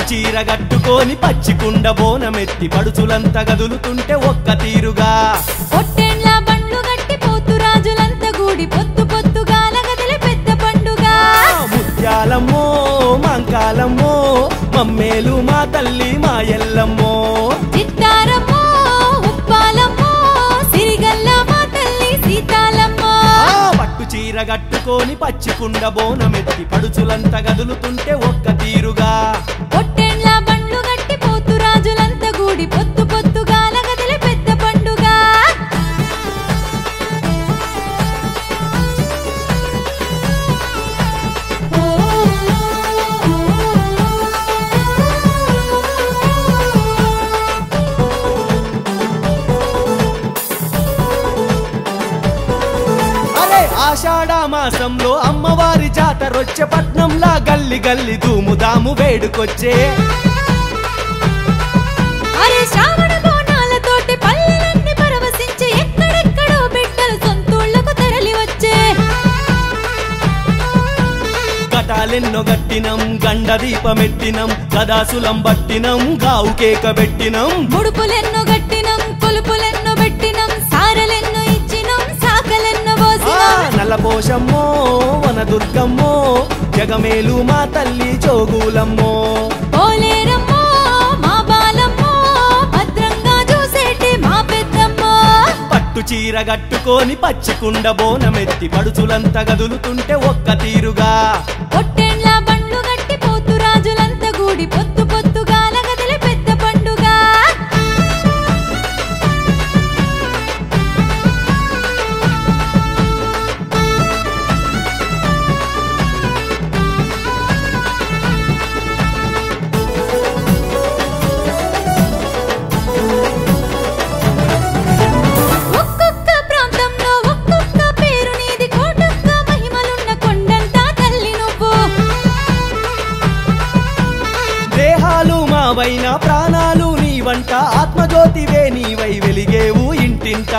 చీర గట్టుకొని పచ్చికుండ బోనమెత్తి పడుచులంతా గదులుతుంటే ఒక్క తీరుగా పొట్టేండ్ల బండ్లు గట్టి పోతు రాజులంతా కూడి పొత్తు పొత్తుగా లగదిలి పెద్ద పండుగ ముత్యాలమ్మో మంకాలమ్మో మమ్మేలు మా తల్లి మా ఎల్లమ్మో చిత్తారమ్మో ఉప్పాలమ్మో సిరిగల్ల మా తల్లి సీతాలమ్మో ఆ పట్టు చీర గట్టుకొని పచ్చికుండ బోనమెత్తి పడుచులంతా గదులుతుంటే ఒక్క తీరుగా పొట్టేండ్ల బండ్లు గట్టి పోతు రాజులంతా కూడి పొత్తు పొత్తుగా లగదిలి పెద్ద పండుగ అరే ఆషాఢ మాసంలో అమ్మవారి జాతరొచ్చే పట్నంలా గల్లి గల్లి దూముదాము వేడుకొచ్చే అరే శ్రావణ బోనాలతోటి పల్లెలన్నీ పరవశించి ఎక్కడెక్కడో బిడ్డలు సొంతూళ్లకు తరలి వచ్చే ఘటాలెన్నో గట్టినం గండ దీపమెట్టినం గదాసులం బట్టినం గావు కేక పెట్టినం ముడుపులెన్నో గట్టినం కొలుపులెన్నో పెట్టినం సారలెన్నో ఇచ్చినం సాకలెన్నో ఆ, పోసినం నల్లపోషమ్మో వన దుర్గమ్మో జగమేలు మా తల్లి చోగులమ్మో పోలేరమ్మో మా బాలమ్మో భద్రంగా చూసేటి మా పెద్దమ్మో పట్టు చీర గట్టుకొని పచ్చికుండ బోనమెత్తి పడుచులంతా గదులుతుంటే ఒక్క తీరుగా పొట్టేండ్ల బండ్లు గట్టి పోతు రాజులంతా కూడి పొత్తు పొత్తుగా లగదిలి పెద్ద పండుగ ఒక్కొక్క ప్రాంతంలో ఒక్కొక్క పేరు నీది కోటొక్క మహిమలున్న కొండంతా తల్లి నువ్వు దేహాలు మావైన ప్రాణాలు నీవంట ఆత్మజ్యోతివే నీవై వెలిగేవు ఇంటింట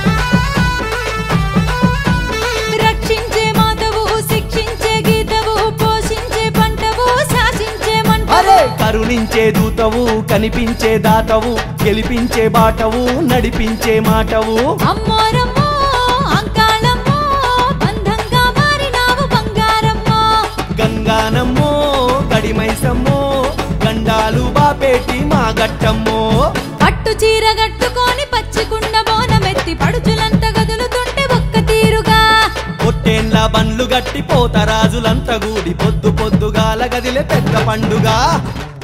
రక్షించే మాతవు శిక్షించే గీతవు పోషించే పంటవు శాసించే మంటవు అరే కరుణించే దూతవు కనిపించే దాతవు గెలిపించే బాటవు నడిపించే మాటవు అమ్మోరమ్మో అంకాళమ్మో బంధంగా మారినావు బంగారమ్మో గంగానమ్మో గడిమైసమ్మో గండాలు బాపేటి మా గట్టమ్మో పట్టు చీర కట్టుకొని పచ్చికుండ బోనమెత్తి పడుచులంతా గదులుతుంటే ఒక్క తీరుగా పొట్టేండ్ల బండ్లు గట్టి పోతరాజులంతా గూడి పొద్దు పొద్దుగాల గదిలే పెద్ద పండుగ